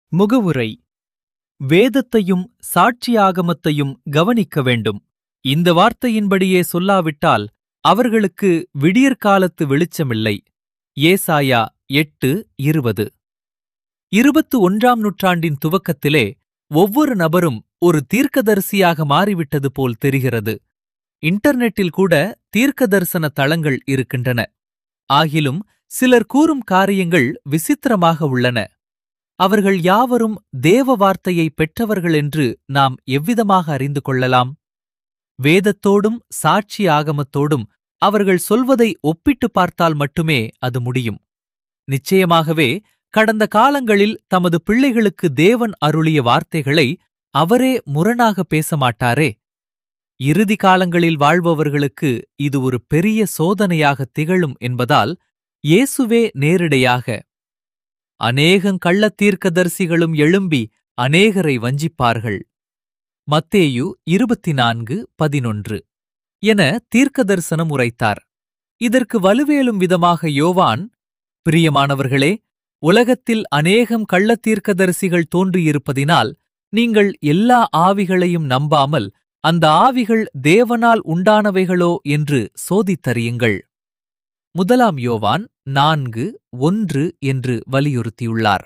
முகவுரை வேதத்தையும் சாட்சியாகமத்தையும் கவனிக்க வேண்டும் இந்த வார்த்தையின்படியே சொல்லாவிட்டால் அவர்களுக்கு விடியற்காலத்து வெளிச்சமில்லை ஏசாயா எட்டு இருபது இருபத்து ஒன்றாம் நூற்றாண்டின் துவக்கத்திலே ஒவ்வொரு நபரும் ஒரு தீர்க்கதரிசியாக மாறிவிட்டது போல் தெரிகிறது இன்டர்நெட்டில் கூட தீர்க்கதரிசன தளங்கள் இருக்கின்றன ஆகிலும் சிலர் கூறும் காரியங்கள் விசித்திரமாக உள்ளன அவர்கள் யாவரும் தேவ வார்த்தையை பெற்றவர்கள் என்று நாம் எவ்விதமாக அறிந்து கொள்ளலாம் வேதத்தோடும் சாட்சி ஆகமத்தோடும் அவர்கள் சொல்வதை ஒப்பிட்டு பார்த்தால் மட்டுமே அது முடியும் நிச்சயமாகவே கடந்த காலங்களில் தமது பிள்ளைகளுக்கு தேவன் அருளிய வார்த்தைகளை அவரே முரணாக பேச மாட்டாரே இறுதி காலங்களில் வாழ்பவர்களுக்கு இது ஒரு பெரிய சோதனையாக திகழும் என்பதால் இயேசுவே நேரிடையாக அநேகங் கள்ளத் தீர்க்கதரிசிகளும் எழும்பி அநேகரை வஞ்சிப்பார்கள் மத்தேயு இருபத்தி நான்கு பதினொன்று என தீர்க்கதரிசனம் உரைத்தார் இதற்கு வலுவேலும் விதமாக யோவான் பிரியமானவர்களே உலகத்தில் அநேகம் கள்ளத் தீர்க்கதரிசிகள் தோன்றியிருப்பதினால் நீங்கள் எல்லா ஆவிகளையும் நம்பாமல் அந்த ஆவிகள் தேவனால் உண்டானவைகளோ என்று சோதித்தறியுங்கள் முதலாம் யோவான் நான்கு ஒன்று என்று வலியுறுத்தியுள்ளார்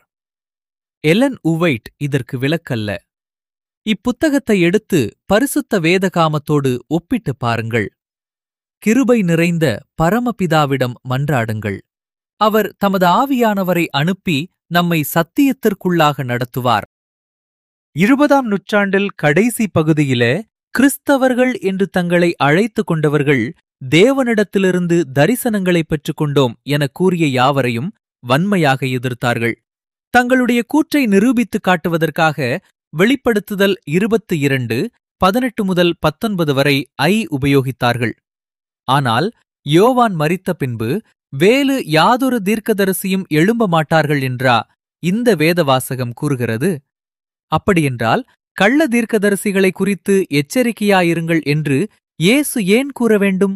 எலன் உவைட் இதற்கு விலக்கல்ல இப்புத்தகத்தை எடுத்து பரிசுத்த வேதகாமத்தோடு ஒப்பிட்டுப் பாருங்கள் கிருபை நிறைந்த பரமபிதாவிடம் மன்றாடுங்கள் அவர் தமது ஆவியானவரை அனுப்பி நம்மை சத்தியத்திற்குள்ளாக நடத்துவார் இருபதாம் நூற்றாண்டில் கடைசி பகுதியிலே கிறிஸ்தவர்கள் என்று தங்களை அழைத்துக் கொண்டவர்கள் தேவனிடத்திலிருந்து தரிசனங்களைப் பெற்றுக் கொண்டோம் எனக் கூறிய யாவரையும் வன்மையாக எதிர்த்தார்கள் தங்களுடைய கூற்றை நிரூபித்துக் காட்டுவதற்காக வெளிப்படுத்துதல் இருபத்து இரண்டு பதினெட்டு முதல் பத்தொன்பது வரை ஐ உபயோகித்தார்கள் ஆனால் யோவான் மரித்த பின்பு வேலு யாதொரு தீர்க்கதரிசியும் எழும்ப மாட்டார்கள் என்றா இந்த வேதவாசகம் கூறுகிறது அப்படியென்றால் கள்ள தீர்க்கதரிசிகளை குறித்து எச்சரிக்கையாயிருங்கள் என்று இயேசு ஏன் கூற வேண்டும்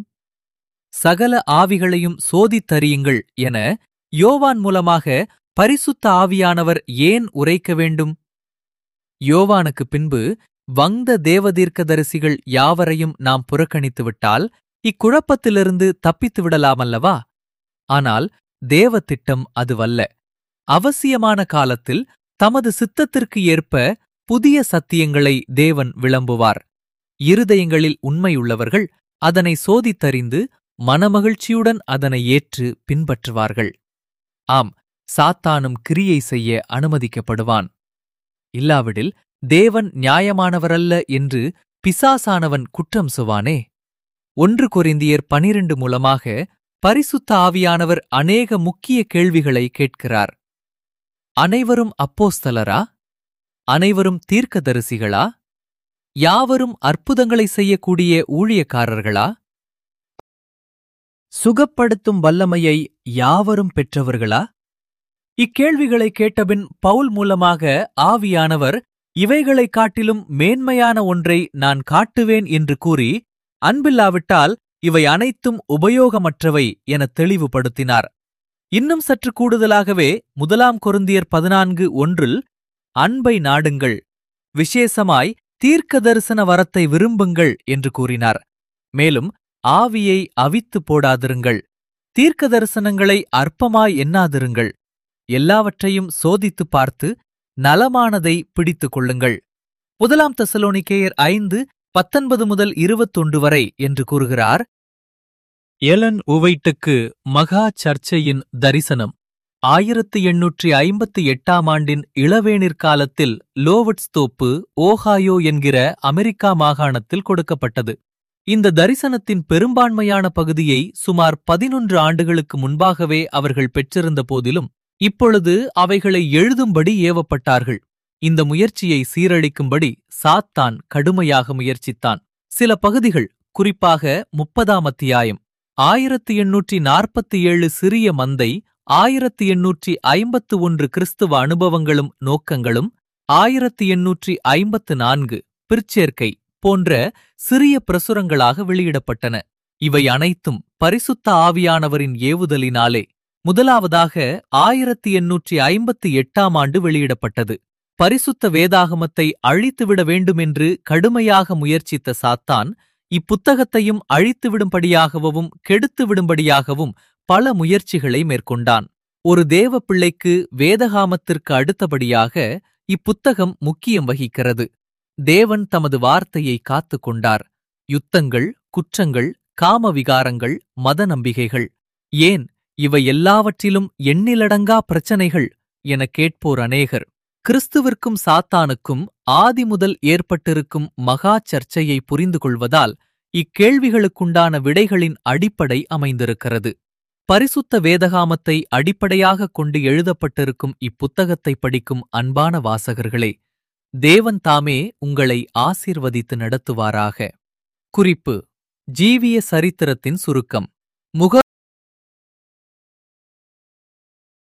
சகல ஆவிகளையும் சோதித்தறியுங்கள் என யோவான் மூலமாக பரிசுத்த ஆவியானவர் ஏன் உரைக்க வேண்டும் யோவானுக்கு பின்பு வந்த தேவதீர்க்கதரிசிகள் யாவரையும் நாம் புறக்கணித்துவிட்டால் இக்குழப்பத்திலிருந்து தப்பித்து விடலாமல்லவா ஆனால் தேவ திட்டம் அதுவல்ல அவசியமான காலத்தில் தமது சித்தத்திற்கு ஏற்ப புதிய சத்தியங்களை தேவன் விளம்புவார் இருதயங்களில் உண்மையுள்ளவர்கள் அதனை சோதித்தறிந்து மனமகிழ்ச்சியுடன் அதனை ஏற்று பின்பற்றுவார்கள் ஆம் சாத்தானும் கிரியை செய்ய அனுமதிக்கப்படுவான் இல்லாவிடில் தேவன் நியாயமானவரல்ல என்று பிசாசானவன் குற்றம் சுவானே ஒன்று கொரிந்தியர் பனிரெண்டு மூலமாக பரிசுத்த ஆவியானவர் அநேக முக்கிய கேள்விகளை கேட்கிறார் அனைவரும் அப்போஸ்தலரா அனைவரும் தீர்க்கதரிசிகளா யாவரும் அற்புதங்களை செய்யக்கூடிய ஊழியக்காரர்களா சுகப்படுத்தும் வல்லமையை யாவரும் பெற்றவர்களா இக்கேள்விகளை கேட்டபின் பவுல் மூலமாக ஆவியானவர் இவைகளைக் காட்டிலும் மேன்மையான ஒன்றை நான் காட்டுவேன் என்று கூறி அன்பில்லாவிட்டால் இவை அனைத்தும் உபயோகமற்றவை என தெளிவுபடுத்தினார் இன்னும் சற்று கூடுதலாகவே முதலாம் கொருந்தியர் பதினான்கு ஒன்றில் அன்பை நாடுங்கள் விசேஷமாய் தீர்க்க தரிசன வரத்தை விரும்புங்கள் என்று கூறினார் மேலும் ஆவியை அவித்து போடாதிருங்கள் தீர்க்க தரிசனங்களை அற்பமாய் எண்ணாதிருங்கள் எல்லாவற்றையும் சோதித்துப் பார்த்து நலமானதை பிடித்துக் கொள்ளுங்கள் முதலாம் தசலோனிக்கேயர் ஐந்து பத்தொன்பது முதல் இருபத்தொன்று வரை என்று கூறுகிறார் எலன் உவைட்டுக்கு மகா சர்ச்சையின் தரிசனம் ஆயிரத்து எண்ணூற்றி ஐம்பத்தி எட்டாம் ஆண்டின் இளவேனிற் காலத்தில் லோவட்ஸ் தோப்பு ஓஹாயோ என்கிற அமெரிக்கா மாகாணத்தில் கொடுக்கப்பட்டது இந்த தரிசனத்தின் பெரும்பான்மையான பகுதியை சுமார் பதினொன்று ஆண்டுகளுக்கு முன்பாகவே அவர்கள் பெற்றிருந்த போதிலும் இப்பொழுது அவைகளை எழுதும்படி ஏவப்பட்டார்கள் இந்த முயற்சியை சீரழிக்கும்படி சாத்தான் கடுமையாக முயற்சித்தான் சில பகுதிகள் குறிப்பாக முப்பதாம் அத்தியாயம் ஆயிரத்து எண்ணூற்றி நாற்பத்தி ஏழு சிறிய மந்தை ஆயிரத்து எண்ணூற்றி ஐம்பத்து ஒன்று கிறிஸ்துவ அனுபவங்களும் நோக்கங்களும் ஆயிரத்து எண்ணூற்றி ஐம்பத்து நான்கு பிற்சேர்க்கை போன்ற சிறிய பிரசுரங்களாக வெளியிடப்பட்டன இவை அனைத்தும் பரிசுத்த ஆவியானவரின் ஏவுதலினாலே முதலாவதாக ஆயிரத்தி எண்ணூற்றி ஐம்பத்தி எட்டாம் ஆண்டு வெளியிடப்பட்டது பரிசுத்த வேதாகமத்தை அழித்துவிட வேண்டுமென்று கடுமையாக முயற்சித்த சாத்தான் இப்புத்தகத்தையும் அழித்துவிடும்படியாகவும் கெடுத்துவிடும்படியாகவும் பல முயற்சிகளை மேற்கொண்டான் ஒரு தேவ பிள்ளைக்கு வேதகாமத்திற்கு அடுத்தபடியாக இப்புத்தகம் முக்கியம் வகிக்கிறது தேவன் தமது வார்த்தையை காத்துக் கொண்டார் யுத்தங்கள் குற்றங்கள் காம விகாரங்கள் மத நம்பிக்கைகள் ஏன் இவை எல்லாவற்றிலும் எண்ணிலடங்கா பிரச்சனைகள் என கேட்போர் அநேகர் கிறிஸ்துவிற்கும் சாத்தானுக்கும் ஆதி முதல் ஏற்பட்டிருக்கும் மகா சர்ச்சையை புரிந்து கொள்வதால் இக்கேள்விகளுக்குண்டான விடைகளின் அடிப்படை அமைந்திருக்கிறது பரிசுத்த வேதகாமத்தை அடிப்படையாகக் கொண்டு எழுதப்பட்டிருக்கும் இப்புத்தகத்தை படிக்கும் அன்பான வாசகர்களே தேவன் தாமே உங்களை ஆசீர்வதித்து நடத்துவாராக குறிப்பு ஜீவிய சரித்திரத்தின் சுருக்கம் முக